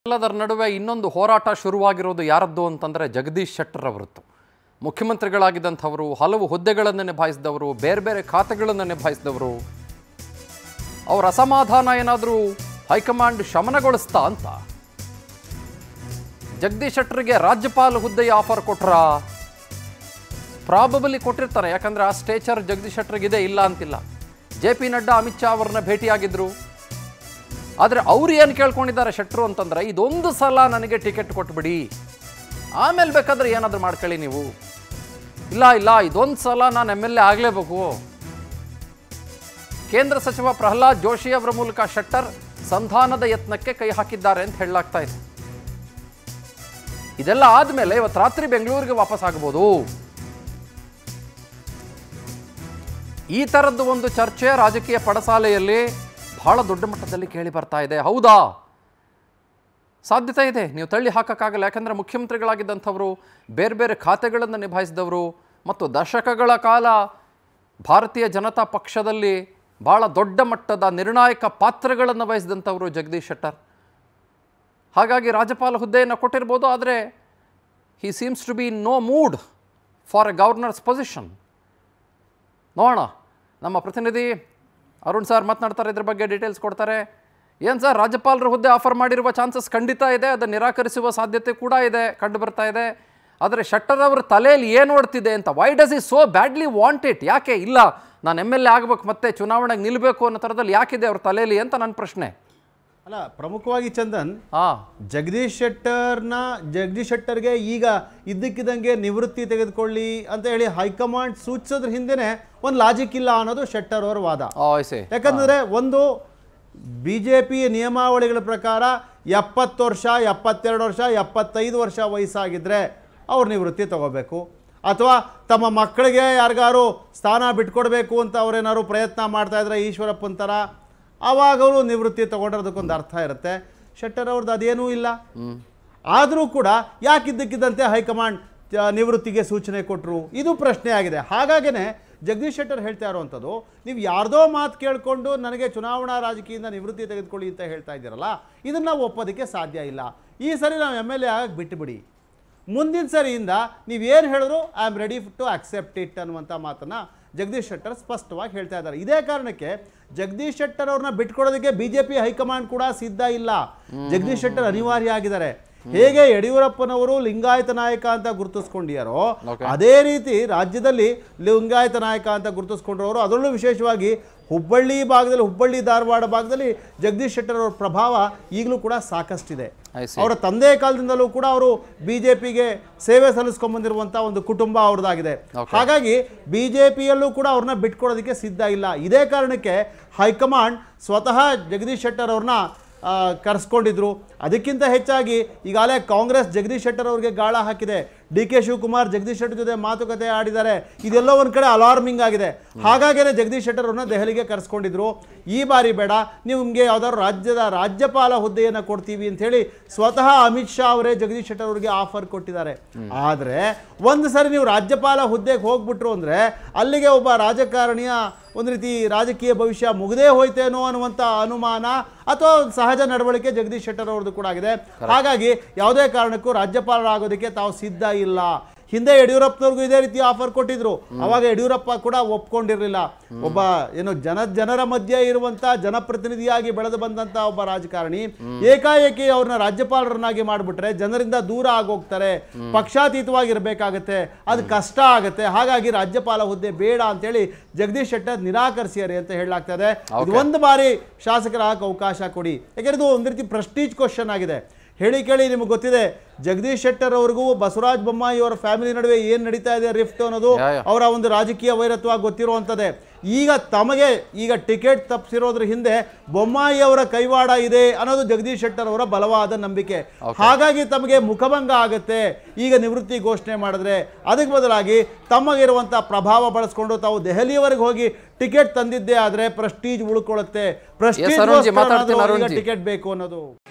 ಎಲ್ಲದರ ನಡುವೆ ಇನ್ನೊಂದು ಹೋರಾಟ ಶುರುವಾಗಿರೋದು ಯಾರದ್ದು ಅಂತಂದರೆ ಜಗದೀಶ್ ಶೆಟ್ಟರ್ ಅವರದ್ದು ಮುಖ್ಯಮಂತ್ರಿಗಳಾಗಿದ್ದಂಥವರು ಹಲವು ಹುದ್ದೆಗಳನ್ನು ನಿಭಾಯಿಸಿದವರು ಬೇರೆ ಬೇರೆ ಖಾತೆಗಳನ್ನು ನಿಭಾಯಿಸಿದವರು ಅವರ ಅಸಮಾಧಾನ ಏನಾದರೂ ಹೈಕಮಾಂಡ್ ಶಮನಗೊಳಿಸ್ತಾ ಅಂತ ಜಗದೀಶ್ ಶೆಟ್ಟರ್ಗೆ ರಾಜ್ಯಪಾಲ ಹುದ್ದೆಯ ಆಫರ್ ಕೊಟ್ರಾ ಪ್ರಾಬಬಲಿ ಕೊಟ್ಟಿರ್ತಾರೆ ಯಾಕಂದ್ರೆ ಆ ಸ್ಟೇಚರ್ ಜಗದೀಶ್ ಶೆಟ್ಟರ್ಗೆ ಇದೆ ಇಲ್ಲ ಅಂತಿಲ್ಲ ಜೆ ಪಿ ನಡ್ಡಾ ಅಮಿತ್ ಶಾ ಅವ್ರನ್ನ ಭೇಟಿಯಾಗಿದ್ರು ಆದರೆ ಅವ್ರು ಏನು ಕೇಳ್ಕೊಂಡಿದ್ದಾರೆ ಶೆಟ್ರು ಅಂತಂದ್ರೆ ಇದೊಂದು ಸಲ ನನಗೆ ಟಿಕೆಟ್ ಕೊಟ್ಬಿಡಿ ಆಮೇಲೆ ಬೇಕಾದ್ರೆ ಏನಾದರೂ ಮಾಡ್ಕೊಳ್ಳಿ ನೀವು ಇಲ್ಲ ಇಲ್ಲ ಇದೊಂದು ಸಲ ನಾನು ಎಮ್ ಎಲ್ ಎ ಆಗಲೇಬೇಕು ಕೇಂದ್ರ ಸಚಿವ ಪ್ರಹ್ಲಾದ್ ಜೋಶಿ ಅವರ ಮೂಲಕ ಶೆಟ್ಟರ್ ಸಂಧಾನದ ಯತ್ನಕ್ಕೆ ಕೈ ಹಾಕಿದ್ದಾರೆ ಅಂತ ಹೇಳಲಾಗ್ತಾ ಇದೆ ಇದೆಲ್ಲ ಆದಮೇಲೆ ಇವತ್ತು ರಾತ್ರಿ ಬೆಂಗಳೂರಿಗೆ ವಾಪಸ್ ಆಗ್ಬೋದು ಈ ಥರದ್ದು ಒಂದು ಚರ್ಚೆ ರಾಜಕೀಯ ಪಡಸಾಲೆಯಲ್ಲಿ ಬಹಳ ದೊಡ್ಡ ಮಟ್ಟದಲ್ಲಿ ಕೇಳಿ ಬರ್ತಾ ಇದೆ ಹೌದಾ ಸಾಧ್ಯತೆ ಇದೆ ನೀವು ತಳ್ಳಿ ಹಾಕೋಕ್ಕಾಗಲ್ಲ ಯಾಕಂದರೆ ಮುಖ್ಯಮಂತ್ರಿಗಳಾಗಿದ್ದಂಥವರು ಬೇರೆ ಬೇರೆ ಖಾತೆಗಳನ್ನು ನಿಭಾಯಿಸಿದವರು ಮತ್ತು ದಶಕಗಳ ಕಾಲ ಭಾರತೀಯ ಜನತಾ ಪಕ್ಷದಲ್ಲಿ ಭಾಳ ದೊಡ್ಡ ಮಟ್ಟದ ನಿರ್ಣಾಯಕ ಪಾತ್ರಗಳನ್ನು ವಹಿಸಿದಂಥವರು ಜಗದೀಶ್ ಶೆಟ್ಟರ್ ಹಾಗಾಗಿ ರಾಜ್ಯಪಾಲ ಹುದ್ದೆಯನ್ನು ಕೊಟ್ಟಿರ್ಬೋದು ಆದರೆ he seems to be no mood for a governor's position ನೋಡೋಣ ನಮ್ಮ ಪ್ರತಿನಿಧಿ ಅರುಣ್ ಸರ್ ಮಾತನಾಡ್ತಾರೆ ಇದ್ರ ಬಗ್ಗೆ ಡೀಟೇಲ್ಸ್ ಕೊಡ್ತಾರೆ ಏನು ಸರ್ ರಾಜ್ಯಪಾಲರ ಹುದ್ದೆ ಆಫರ್ ಮಾಡಿರುವ ಚಾನ್ಸಸ್ ಖಂಡಿತ ಇದೆ ಅದನ್ನು ನಿರಾಕರಿಸುವ ಸಾಧ್ಯತೆ ಕೂಡ ಇದೆ ಕಂಡು ಬರ್ತಾ ಇದೆ ಆದರೆ ಶೆಟ್ಟರ್ ಅವರ ತಲೆಯಲ್ಲಿ ಏನು ಓಡ್ತಿದೆ ಅಂತ why does he so badly want it ಯಾಕೆ ಇಲ್ಲ ನಾನು ಎಮ್ ಎಲ್ ಎ ಆಗಬೇಕು ಮತ್ತೆ ಚುನಾವಣೆಗೆ ನಿಲ್ಲಬೇಕು ಅನ್ನೋ ಥರದಲ್ಲಿ ಯಾಕಿದೆ ಅವ್ರ ತಲೆಯಲ್ಲಿ ಅಂತ ನನ್ನ ಪ್ರಶ್ನೆ ಅಲ್ಲ ಪ್ರಮುಖವಾಗಿ ಚಂದನ್ ಹಾಂ ಜಗದೀಶ್ ಶೆಟ್ಟರ್ನ ಜಗದೀಶ್ ಶೆಟ್ಟರ್ಗೆ ಈಗ ಇದ್ದಕ್ಕಿದ್ದಂಗೆ ನಿವೃತ್ತಿ ತೆಗೆದುಕೊಳ್ಳಿ ಅಂತ ಹೇಳಿ ಹೈಕಮಾಂಡ್ ಸೂಚಿಸೋದ್ರ ಹಿಂದೆನೆ ಒಂದು ಲಾಜಿಕ್ ಇಲ್ಲ ಅನ್ನೋದು ಶೆಟ್ಟರ್ ಅವರ ವಾದ ಐಸೆ ಯಾಕಂದರೆ ಒಂದು ಬಿ ಜೆ ಪಿ ನಿಯಮಾವಳಿಗಳ ಪ್ರಕಾರ ಎಪ್ಪತ್ತು ವರ್ಷ ಎಪ್ಪತ್ತೆರಡು ವರ್ಷ ಎಪ್ಪತ್ತೈದು ವರ್ಷ ವಯಸ್ಸಾಗಿದ್ದರೆ ಅವ್ರು ನಿವೃತ್ತಿ ತಗೋಬೇಕು ಅಥವಾ ತಮ್ಮ ಮಕ್ಕಳಿಗೆ ಯಾರಿಗಾರು ಸ್ಥಾನ ಬಿಟ್ಕೊಡ್ಬೇಕು ಅಂತ ಅವ್ರೇನಾದ್ರು ಪ್ರಯತ್ನ ಮಾಡ್ತಾ ಇದ್ರೆ ಈಶ್ವರಪ್ಪನ ಥರ ಆವಾಗ ಅವರು ನಿವೃತ್ತಿ ತಗೊಂಡಿರೋದಕ್ಕೊಂದು ಅರ್ಥ ಇರುತ್ತೆ ಶೆಟ್ಟರ್ ಅವ್ರದ್ದು ಅದೇನೂ ಇಲ್ಲ ಆದರೂ ಕೂಡ ಯಾಕಿದ್ದಕ್ಕಿದ್ದಂತೆ ಹೈಕಮಾಂಡ್ ಆ, ನಿವೃತ್ತಿಗೆ ಸೂಚನೆ ಕೊಟ್ಟರು ಇದು ಪ್ರಶ್ನೆ ಆಗಿದೆ ಹಾಗಾಗೇ ಜಗದೀಶ್ ಶೆಟ್ಟರ್ ಹೇಳ್ತಾ ಇರುವಂಥದ್ದು ನೀವು ಯಾರ್ದೋ ಮಾತು ಕೇಳಿಕೊಂಡು ನನಗೆ ಚುನಾವಣಾ ರಾಜಕೀಯದಿಂದ ನಿವೃತ್ತಿ ತೆಗೆದುಕೊಳ್ಳಿ ಅಂತ ಹೇಳ್ತಾ ಇದ್ದೀರಲ್ಲ ಇದನ್ನು ನಾವು ಒಪ್ಪೋದಕ್ಕೆ ಸಾಧ್ಯ ಇಲ್ಲ ಈ ಸರಿ ನಾವು ಎಮ್ ಎಲ್ ಎ ಆಗಕ್ಕೆ ಬಿಟ್ಟುಬಿಡಿ ಮುಂದಿನ ಸರಿಯಿಂದ ನೀವೇನು ಹೇಳಿದ್ರು I am ready to accept it ಅನ್ನುವಂಥ ಮಾತನ್ನು ಜಗದೀಶ್ ಶೆಟ್ಟರ್ ಸ್ಪಷ್ಟವಾಗಿ ಹೇಳ್ತಾ ಇದ್ದಾರೆ ಇದೇ ಕಾರಣಕ್ಕೆ ಜಗದೀಶ್ ಶೆಟ್ಟರ್ ಅವ್ರನ್ನ ಬಿಟ್ಕೊಡೋದಕ್ಕೆ ಬಿ ಜೆ ಪಿ ಹೈಕಮಾಂಡ್ ಕೂಡ ಸಿದ್ಧ ಇಲ್ಲ ಜಗದೀಶ್ ಶೆಟ್ಟರ್ ಅನಿವಾರ್ಯ ಆಗಿದ್ದಾರೆ ಹೇಗೆ ಯಡಿಯೂರಪ್ಪನವರು ಲಿಂಗಾಯತ ನಾಯಕ ಅಂತ ಗುರುತಿಸ್ಕೊಂಡಿಯಾರೋ ಅದೇ ರೀತಿ ರಾಜ್ಯದಲ್ಲಿ ಲಿಂಗಾಯತ ನಾಯಕ ಅಂತ ಗುರುತಿಸ್ಕೊಂಡ್ರವರು ಅದರಲ್ಲೂ ವಿಶೇಷವಾಗಿ ಹುಬ್ಬಳ್ಳಿ ಭಾಗದಲ್ಲಿ ಹುಬ್ಬಳ್ಳಿ ಧಾರವಾಡ ಭಾಗದಲ್ಲಿ ಜಗದೀಶ್ ಶೆಟ್ಟರ್ ಅವರ ಪ್ರಭಾವ ಈಗಲೂ ಕೂಡ ಸಾಕಷ್ಟಿದೆ I see. ಅವರ ತಂದೆ ಕಾಲದಿಂದಲೂ ಕೂಡ ಅವರು ಬಿಜೆಪಿಗೆ ಸೇವೆ ಸಲ್ಲಿಸ್ಕೊಂಡ್ಬಂದಿರುವಂಥ ಒಂದು ಕುಟುಂಬ ಅವ್ರದ್ದಾಗಿದೆ ಹಾಗಾಗಿ ಬಿಜೆಪಿಯಲ್ಲೂ ಕೂಡ ಅವ್ರನ್ನ ಬಿಟ್ಕೊಡೋದಕ್ಕೆ ಸಿದ್ಧ ಇಲ್ಲ ಇದೇ ಕಾರಣಕ್ಕೆ ಹೈಕಮಾಂಡ್ ಸ್ವತಃ ಜಗದೀಶ್ ಶೆಟ್ಟರ್ ಅವ್ರನ್ನ ಆ, ಕರೆಸ್ಕೊಂಡಿದ್ರು ಅದಕ್ಕಿಂತ ಹೆಚ್ಚಾಗಿ ಈಗಾಗಲೇ ಕಾಂಗ್ರೆಸ್ ಜಗದೀಶ್ ಶೆಟ್ಟರ್ ಅವ್ರಿಗೆ ಗಾಳ ಹಾಕಿದೆ ಡಿ ಕೆ ಶಿವಕುಮಾರ್ ಜಗದೀಶ್ ಶೆಟ್ಟರ್ ಜೊತೆ ಮಾತುಕತೆ ಆಡಿದ್ದಾರೆ ಇದೆಲ್ಲೋ ಒಂದು ಕಡೆ ಅಲಾರ್ಮಿಂಗ್ ಆಗಿದೆ ಹಾಗಾಗಿನೇ ಜಗದೀಶ್ ಶೆಟ್ಟರ್ ಅವ್ರನ್ನ ದೆಹಲಿಗೆ ಕರೆಸ್ಕೊಂಡಿದ್ರು ಈ ಬಾರಿ ಬೇಡ ನೀವು ನಿಮಗೆ ಯಾವ್ದಾದ್ರು ರಾಜ್ಯದ ರಾಜ್ಯಪಾಲ ಹುದ್ದೆಯನ್ನು ಕೊಡ್ತೀವಿ ಅಂತ ಹೇಳಿ ಸ್ವತಃ ಅಮಿತ್ ಶಾ ಅವರೇ ಜಗದೀಶ್ ಶೆಟ್ಟರ್ ಅವರಿಗೆ ಆಫರ್ ಕೊಟ್ಟಿದ್ದಾರೆ ಆದರೆ ಒಂದು ಸರಿ ನೀವು ರಾಜ್ಯಪಾಲ ಹುದ್ದೆಗೆ ಹೋಗ್ಬಿಟ್ರು ಅಂದರೆ ಅಲ್ಲಿಗೆ ಒಬ್ಬ ರಾಜಕಾರಣಿಯ ಒಂದು ರೀತಿ ರಾಜಕೀಯ ಭವಿಷ್ಯ ಮುಗದೇ ಹೋಯ್ತೇನೋ ಅನ್ನುವಂಥ ಅನುಮಾನ ಅಥವಾ ಒಂದು ಸಹಜ ನಡವಳಿಕೆ ಜಗದೀಶ್ ಶೆಟ್ಟರ್ ಅವ್ರದ್ದು ಕೂಡ ಆಗಿದೆ ಹಾಗಾಗಿ ಯಾವುದೇ ಕಾರಣಕ್ಕೂ ರಾಜ್ಯಪಾಲರಾಗೋದಕ್ಕೆ ತಾವು ಸಿದ್ಧ ಇಲ್ಲ ಹಿಂದೆ ಯಡಿಯೂರಪ್ಪನವ್ರಿಗೂ ಇದೇ ರೀತಿ ಆಫರ್ ಕೊಟ್ಟಿದ್ರು ಅವಾಗ ಯಡಿಯೂರಪ್ಪ ಕೂಡ ಒಪ್ಕೊಂಡಿರಲಿಲ್ಲ ಒಬ್ಬ ಏನು ಜನ ಜನರ ಮಧ್ಯೆ ಇರುವಂತ ಜನಪ್ರತಿನಿಧಿಯಾಗಿ ಬೆಳೆದು ಬಂದಂತ ಒಬ್ಬ ರಾಜಕಾರಣಿ ಏಕಾಏಕಿ ಅವ್ರನ್ನ ರಾಜ್ಯಪಾಲರನ್ನಾಗಿ ಮಾಡಿಬಿಟ್ರೆ ಜನರಿಂದ ದೂರ ಆಗೋಗ್ತಾರೆ ಪಕ್ಷಾತೀತವಾಗಿ ಇರಬೇಕಾಗತ್ತೆ ಅದು ಕಷ್ಟ ಆಗುತ್ತೆ ಹಾಗಾಗಿ ರಾಜ್ಯಪಾಲ ಹುದ್ದೆ ಬೇಡ ಅಂತೇಳಿ ಜಗದೀಶ್ ಶೆಟ್ಟರ್ ನಿರಾಕರಿಸಿದ್ದಾರೆ ಅಂತ ಹೇಳಲಾಗ್ತದೆ ಇದು ಒಂದು ಬಾರಿ ಶಾಸಕರ ಹಾಕಿ ಅವಕಾಶ ಕೊಡಿ ಯಾಕೆಂದ್ರೆ ಇದು ಒಂದು ರೀತಿ ಪ್ರೆಸ್ಟೀಜ್ ಕ್ವಶನ್ ಆಗಿದೆ ಹೇಳಿ ಕೇಳಿ ನಿಮಗೆ ಗೊತ್ತಿದೆ ಜಗದೀಶ್ ಶೆಟ್ಟರ್ ಅವ್ರಿಗೂ ಬಸವರಾಜ ಬೊಮ್ಮಾಯಿ ಅವರ ಫ್ಯಾಮಿಲಿ ನಡುವೆ ಏನು ನಡೀತಾ ಇದೆ ರಿಫ್ಟ್ ಅನ್ನೋದು ಯಾ, ಯಾ. ಅವರ ಒಂದು ರಾಜಕೀಯ ವೈರತ್ವ ಗೊತ್ತಿರುವಂಥದ್ದೇ ಈಗ ತಮಗೆ ಈಗ ಟಿಕೆಟ್ ತಪ್ಪಿಸಿರೋದ್ರ ಹಿಂದೆ ಬೊಮ್ಮಾಯಿ ಅವರ ಕೈವಾಡ ಇದೆ ಅನ್ನೋದು ಜಗದೀಶ್ ಶೆಟ್ಟರ್ ಅವರ ಬಲವಾದ ನಂಬಿಕೆ ಹಾಗಾಗಿ ತಮಗೆ ಮುಖಭಂಗ ಆಗುತ್ತೆ ಈಗ ನಿವೃತ್ತಿ ಘೋಷಣೆ ಮಾಡಿದ್ರೆ ಅದಕ್ಕೆ ಬದಲಾಗಿ ತಮಗಿರುವಂಥ ಪ್ರಭಾವ ಬಳಸ್ಕೊಂಡು ತಾವು ದೆಹಲಿಯವರೆಗೆ ಹೋಗಿ ಟಿಕೆಟ್ ತಂದಿದ್ದೇ ಆದರೆ ಪ್ರೆಸ್ಟೀಜ್ ಉಳ್ಕೊಳ್ಳುತ್ತೆ ಅರುಣ್ಜಿ, ಮಾತಾಡ್ತೀನಿ, ಪ್ರೆಸ್ಟೀಜ್ ಅರುಣ್ಜಿ. ಟಿಕೆಟ್ ಬೇಕು ಅನ್ನೋದು